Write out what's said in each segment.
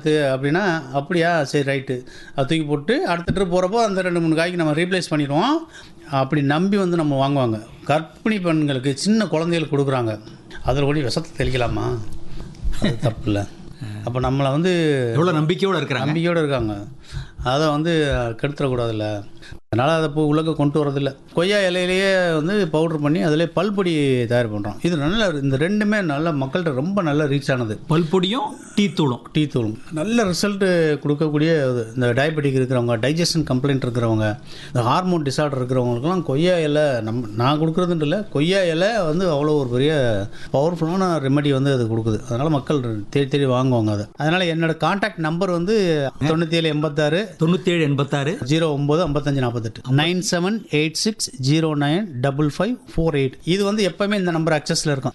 இது அப்படின்னா அப்படியா சரி ரைட்டு அது தூக்கி போட்டு அடுத்த ட்ரிப் போகிறப்போ அந்த ரெண்டு மூணு காய்க்கு நம்ம ரீப்ளேஸ் பண்ணிடுவோம் அப்படி நம்பி வந்து நம்ம வாங்குவாங்க கர்ப்பிணி பெண்களுக்கு சின்ன குழந்தைகளுக்கு கொடுக்குறாங்க அதில் கூட விஷத்தை தெளிக்கலாமா அது தப்பு இல்லை அப்போ நம்மளை வந்து எவ்வளவு நம்பிக்கையோட இருக்கிறாங்க நம்பிக்கையோடு இருக்காங்க அதை வந்து கெடுத்துடக்கூடாதுல்ல அதனால் அதை இப்போ உள்ளக்க கொண்டு வரதில்ல கொய்யா இலையிலேயே வந்து பவுடர் பண்ணி அதிலே பல்பொடி தயார் பண்ணுறோம் இது நல்ல இந்த ரெண்டுமே நல்ல மக்கள்கிட்ட ரொம்ப நல்ல ரீச் ஆனது பல்பொடியும் டீ தூளும் டீ தூளும் நல்ல ரிசல்ட்டு கொடுக்கக்கூடிய இது. இந்த டயபெட்டிக் இருக்கிறவங்க டைஜஷன் கம்ப்ளைண்ட் இருக்கிறவங்க இந்த ஹார்மோன் டிசார்டர் இருக்கிறவங்களுக்குலாம் கொய்யா இலை நம்ம நான் கொடுக்குறதுன்ட்டு இல்லை கொய்யா இலை வந்து அவ்வளோ ஒரு பெரிய பவர்ஃபுல்லான ரெமெடி வந்து அது கொடுக்குது அதனால் மக்கள் தேடி தேடி வாங்குவாங்க அதை அதனால் என்னோட காண்டாக்ட் நம்பர் வந்து தொண்ணூற்றி ஏழு எண்பத்தாறு தொண்ணூத்தி ஏழு எண்பத்தாறு ஜீரோ ஒம்பது ஐம்பத்தஞ்சு நாற்பத்தெட்டு nine seven eight six zero nine double five four eight இது வந்து எப்போவுமே இந்த நம்பர் அக்சஸில் இருக்கும்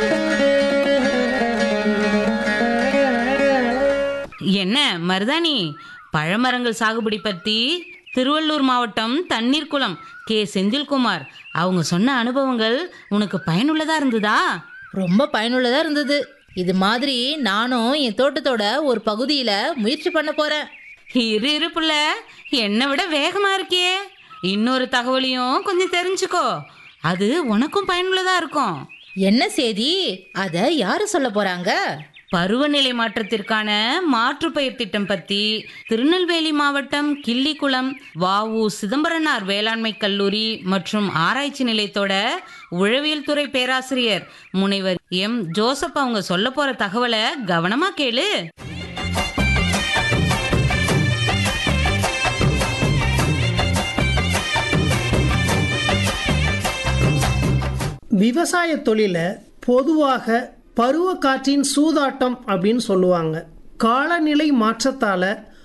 என்ன மருதாணி பழமரங்கள் சாகுபடி பத்தி திருவள்ளூர் மாவட்டம் தண்ணீர் குளம் கே செந்தில்குமார் அவங்க சொன்ன அனுபவங்கள் உனக்கு பயனுள்ளதா இருந்ததா ரொம்ப பயனுள்ளதா இருந்தது இது மாதிரி நானும் என் தோட்டத்தோட ஒரு பகுதியில முயற்சி பண்ண போறேன் இரு இரு புள்ள என்னை விட வேகமா இருக்கே இன்னொரு தகவலையும் கொஞ்சம் தெரிஞ்சுக்கோ அது உனக்கும் பயனுள்ளதா இருக்கும் என்ன செய்தி அத யாரு சொல்ல போறாங்க பருவநிலை மாற்றத்திற்கான மாற்றுப்பயிர் திட்டம் பத்தி திருநெல்வேலி மாவட்டம் கிள்ளிக்குளம் வாவு சிதம்பரனார் வேளாண்மை கல்லூரி மற்றும் ஆராய்ச்சி நிலையத்தோட உழவியல் துறை பேராசிரியர் முனைவர் எம் ஜோசப் அவங்க சொல்ல போற தகவலை கவனமா கேளு விவசாய தொழிலை பொதுவாக பருவ காற்றின் சூதாட்டம் அப்படின்னு சொல்லுவாங்க காலநிலை மாற்றத்தால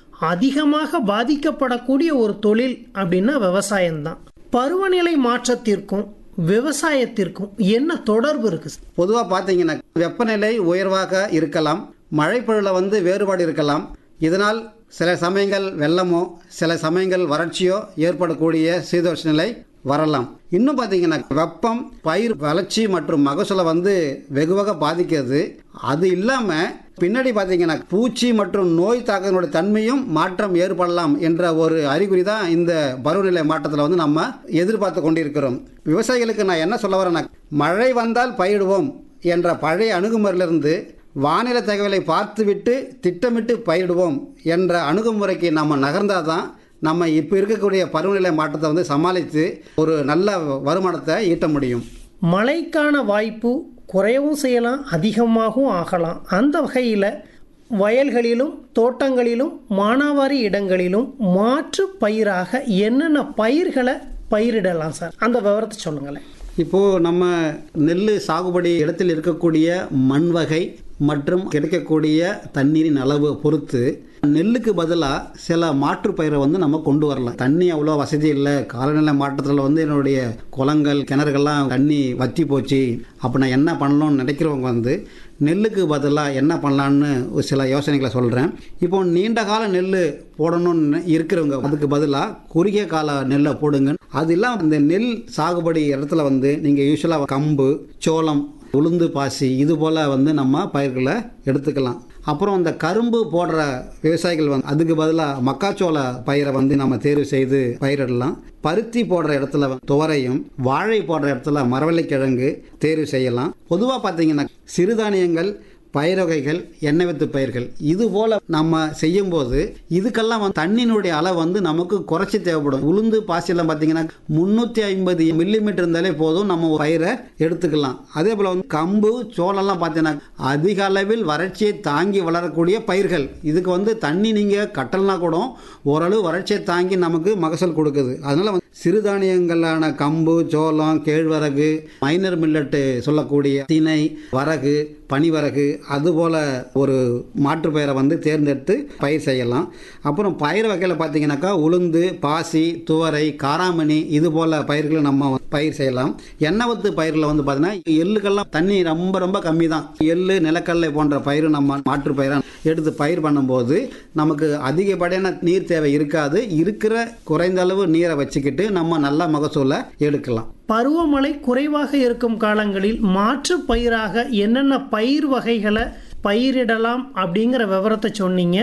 அதிகமாக பாதிக்கப்படக்கூடிய ஒரு தொழில் அப்படின்னா விவசாயம்தான் பருவநிலை மாற்றத்திற்கும் விவசாயத்திற்கும் என்ன தொடர்பு இருக்கு பொதுவாக பார்த்தீங்கன்னா வெப்பநிலை உயர்வாக இருக்கலாம் மழைப்பொழில் வந்து வேறுபாடு இருக்கலாம் இதனால் சில சமயங்கள் வெள்ளமோ சில சமயங்கள் வறட்சியோ ஏற்படக்கூடிய சீதோஷ்ண நிலை வரலாம் இன்னும் பார்த்தீங்கன்னா வெப்பம் பயிர் வளர்ச்சி மற்றும் மகசூலை வந்து வெகுவாக பாதிக்கிறது அது இல்லாமல் பின்னாடி பார்த்தீங்கன்னா பூச்சி மற்றும் நோய் தாக்கத்தினுடைய தன்மையும் மாற்றம் ஏற்படலாம் என்ற ஒரு அறிகுறி தான் இந்த பருவநிலை மாற்றத்தில் வந்து நம்ம எதிர்பார்த்து கொண்டிருக்கிறோம் விவசாயிகளுக்கு நான் என்ன சொல்ல வரேன்னா மழை வந்தால் பயிரிடுவோம் என்ற பழைய அணுகுமுறையிலிருந்து வானிலை தகவலை பார்த்துவிட்டு திட்டமிட்டு பயிரிடுவோம் என்ற அணுகுமுறைக்கு நம்ம நகர்ந்தால் தான் நம்ம இப்போ இருக்கக்கூடிய பருவநிலை மாற்றத்தை வந்து சமாளித்து ஒரு நல்ல வருமானத்தை ஈட்ட முடியும் மழைக்கான வாய்ப்பு குறையவும் செய்யலாம் அதிகமாகவும் ஆகலாம் அந்த வகையில் வயல்களிலும் தோட்டங்களிலும் மானாவாரி இடங்களிலும் மாற்று பயிராக என்னென்ன பயிர்களை பயிரிடலாம் சார் அந்த விவரத்தை சொல்லுங்களேன் இப்போது நம்ம நெல் சாகுபடி இடத்தில் இருக்கக்கூடிய மண் வகை மற்றும் கிடைக்கக்கூடிய தண்ணீரின் அளவு பொறுத்து நெல்லுக்கு பதிலாக சில மாற்று பயிரை வந்து நம்ம கொண்டு வரலாம் தண்ணி அவ்வளோ வசதி இல்லை காலநிலை மாற்றத்தில் வந்து என்னுடைய குளங்கள் கிணறுகள்லாம் தண்ணி வற்றி போச்சு அப்போ நான் என்ன பண்ணணும்னு நினைக்கிறவங்க வந்து நெல்லுக்கு பதிலாக என்ன பண்ணலான்னு ஒரு சில யோசனைகளை சொல்கிறேன் இப்போ நீண்ட கால நெல் போடணும்னு இருக்கிறவங்க அதுக்கு பதிலாக குறுகிய கால நெல்லை போடுங்க அது இல்லாமல் இந்த நெல் சாகுபடி இடத்துல வந்து நீங்கள் யூஸ்வலாக கம்பு சோளம் உளுந்து பாசி இது போல் வந்து நம்ம பயிர்களை எடுத்துக்கலாம் அப்புறம் இந்த கரும்பு போடுற விவசாயிகள் வந்து அதுக்கு பதிலாக மக்காச்சோள பயிரை வந்து நம்ம தேர்வு செய்து பயிரிடலாம் பருத்தி போடுற இடத்துல வந்து துவரையும் வாழை போடுற இடத்துல மரவள்ளிக்கிழங்கு தேர்வு செய்யலாம் பொதுவாக பார்த்தீங்கன்னா சிறுதானியங்கள் பயிர் வகைகள் எண்ணெய் வித்து பயிர்கள் இது போல நம்ம செய்யும்போது இதுக்கெல்லாம் வந்து தண்ணியினுடைய அளவு வந்து நமக்கு குறைச்சி தேவைப்படும் உளுந்து பாசியெல்லாம் பார்த்தீங்கன்னா முந்நூற்றி ஐம்பது மில்லிமீட்டர் இருந்தாலே போதும் நம்ம ஒரு பயிரை எடுத்துக்கலாம் அதே போல் வந்து கம்பு சோளம்லாம் பார்த்தீங்கன்னா அதிக அளவில் வறட்சியை தாங்கி வளரக்கூடிய பயிர்கள் இதுக்கு வந்து தண்ணி நீங்கள் கட்டலனா கூட ஓரளவு வறட்சியை தாங்கி நமக்கு மகசூல் கொடுக்குது அதனால வந்து சிறுதானியங்களான கம்பு சோளம் கேழ்வரகு மைனர் மில்லட்டு சொல்லக்கூடிய திணை வரகு பனிவரகு அதுபோல் ஒரு மாற்று பயிரை வந்து தேர்ந்தெடுத்து பயிர் செய்யலாம் அப்புறம் பயிர் வகையில் பார்த்தீங்கன்னாக்கா உளுந்து பாசி துவரை காராமணி இது போல் பயிர்களை நம்ம பயிர் செய்யலாம் எண்ணெய் வத்து பயிரில் வந்து பார்த்தீங்கன்னா எள்ளுக்கெல்லாம் தண்ணி ரொம்ப ரொம்ப கம்மி தான் எள்ளு நிலக்கடலை போன்ற பயிர் நம்ம மாற்று பயிராக எடுத்து பயிர் பண்ணும்போது நமக்கு அதிகப்படியான நீர் தேவை இருக்காது இருக்கிற குறைந்த அளவு நீரை வச்சுக்கிட்டு நம்ம நல்ல மகசூலை எடுக்கலாம் பருவமழை குறைவாக இருக்கும் காலங்களில் மாற்று பயிராக என்னென்ன பயிர் வகைகளை பயிரிடலாம் அப்படிங்கிற விவரத்தை சொன்னீங்க